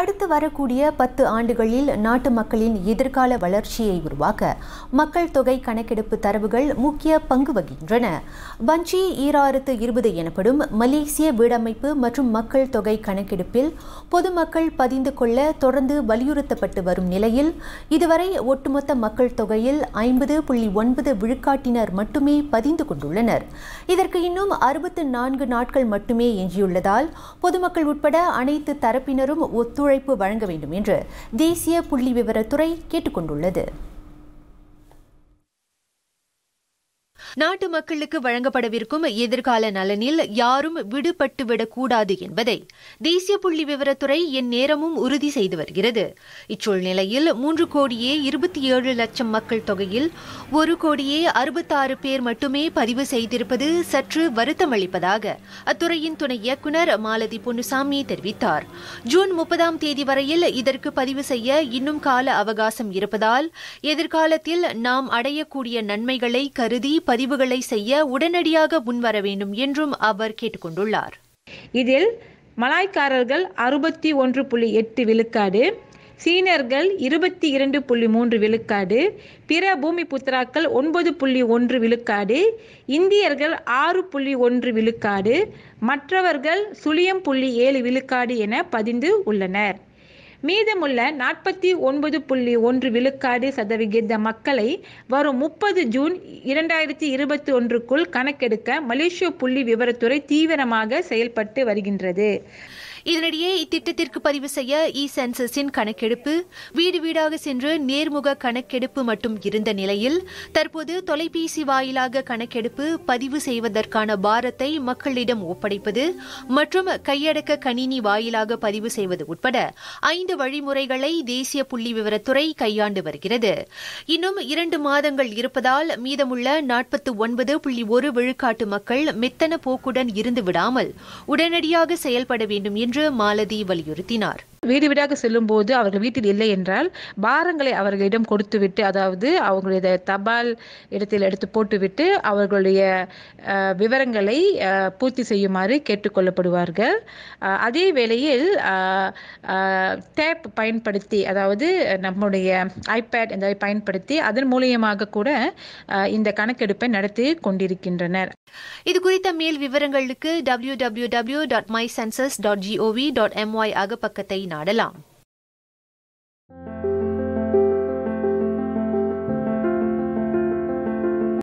அடுத்து வரக்கூடிய பத்து ஆண்டுகளில் நாட்டு மக்களின் எதிர்கால வளர்ச்சியை உருவாக்க மக்கள் தொகை கணக்கெடுப்பு தரவுகள் முக்கிய பங்கு வகிக்கின்றன பஞ்சி ஈராயிரத்து இருபது எனப்படும் மலேசிய வீடமைப்பு மற்றும் மக்கள் தொகை கணக்கெடுப்பில் பொதுமக்கள் பதிந்து கொள்ள தொடர்ந்து வலியுறுத்தப்பட்டு வரும் நிலையில் இதுவரை ஒட்டுமொத்த மக்கள் தொகையில் ஐம்பது புள்ளி ஒன்பது விழுக்காட்டினர் மட்டுமே பதிந்து கொண்டுள்ளனர் இதற்கு இன்னும் அறுபத்து நான்கு நாட்கள் மட்டுமே எஞ்சியுள்ளதால் பொதுமக்கள் உட்பட அனைத்து தரப்பினரும் ஒத்துழைப்பு வழங்க வேண்டும் என்று தேசிய புள்ளி விவரத்துறை கேட்டுக்கொண்டுள்ளது நாட்டு மக்களுக்கு வழங்கப்படவிருக்கும் எதிர்கால நலனில் யாரும் விடுபட்டுவிடக் கூடாது என்பதை தேசிய புள்ளி விவரத்துறை என் நேரமும் உறுதி செய்து வருகிறது இச்சூழ்நிலையில் மூன்று கோடியே இருபத்தி ஏழு லட்சம் மக்கள் தொகையில் ஒரு கோடியே அறுபத்தாறு பேர் மட்டுமே பதிவு செய்திருப்பது சற்று வருத்தமளிப்பதாக அத்துறையின் துணை இயக்குநர் மாலதி பொன்னுசாமி தெரிவித்தார் ஜூன் முப்பதாம் தேதி வரையில் இதற்கு பதிவு செய்ய இன்னும் கால அவகாசம் இருப்பதால் எதிர்காலத்தில் நாம் அடையக்கூடிய நன்மைகளை கருதி பதிவுகளை செய்ய உடனடியாக முன்வர வேண்டும் என்றும் அவர் கேட்டுக்கொண்டுள்ளார் இதில் மலாய்க்காரர்கள் அறுபத்தி ஒன்று புள்ளி எட்டு விழுக்காடு சீனர்கள் இருபத்தி இரண்டு புள்ளி மூன்று விழுக்காடு பிற பூமி புத்திராக்கள் ஒன்பது புள்ளி ஒன்று விழுக்காடு இந்தியர்கள் ஆறு புள்ளி ஒன்று விழுக்காடு மற்றவர்கள் சுழியம் புள்ளி ஏழு விழுக்காடு என பதிந்து உள்ளனர் மீதமுள்ள நாற்பத்தி ஒன்பது புள்ளி ஒன்று விழுக்காடு சதவிகித மக்களை வரும் முப்பது ஜூன் இரண்டாயிரத்தி இருபத்தி ஒன்றுக்குள் கணக்கெடுக்க மலேசிய புள்ளி விவரத்துறை தீவிரமாக செயல்பட்டு வருகின்றது இதனிடையே இத்திட்டத்திற்கு பதிவு செய்ய இ சென்சஸின் கணக்கெடுப்பு வீடு வீடாக சென்று நேர்முக கணக்கெடுப்பு மட்டும் இருந்த நிலையில் தற்போது தொலைபேசி வாயிலாக கணக்கெடுப்பு பதிவு செய்வதற்கான பாரத்தை மக்களிடம் ஒப்படைப்பது மற்றும் கையடக்க கணினி வாயிலாக பதிவு செய்வது உட்பட ஐந்து வழிமுறைகளை தேசிய புள்ளி விவரத்துறை கையாண்டு வருகிறது இன்னும் இரண்டு மாதங்கள் இருப்பதால் மீதமுள்ள நாற்பத்தி ஒன்பது புள்ளி ஒரு விழுக்காட்டு மக்கள் மெத்தன போக்குடன் இருந்து விடாமல் உடனடியாக செயல்பட வேண்டும் என்று மாலதி வலியுறுத்தினார் வீடு வீடாக செல்லும் போது அவர்கள் வீட்டில் இல்லை என்றால் பாரங்களை அவர்களிடம் கொடுத்துவிட்டு அதாவது அவங்களுடைய தபால் இடத்தில் எடுத்து போட்டுவிட்டு அவர்களுடைய அஹ், விவரங்களை அஹ், பூர்த்தி செய்யுமாறு கேட்டுக்கொள்ளப்படுவார்கள் அஹ், அதே வேளையில் டேப் பயன்படுத்தி அதாவது நம்முடைய ஐபேட் இந்த பயன்படுத்தி அதன் மூலியமாக கூட அஹ், இந்த கணக்கெடுப்பை நடத்தி கொண்டிருக்கின்றனர் இது குறித்த மேல் விவரங்களுக்கு W W W dot my census dot gov dot my அகப்பக்கத்தை நாடலாம்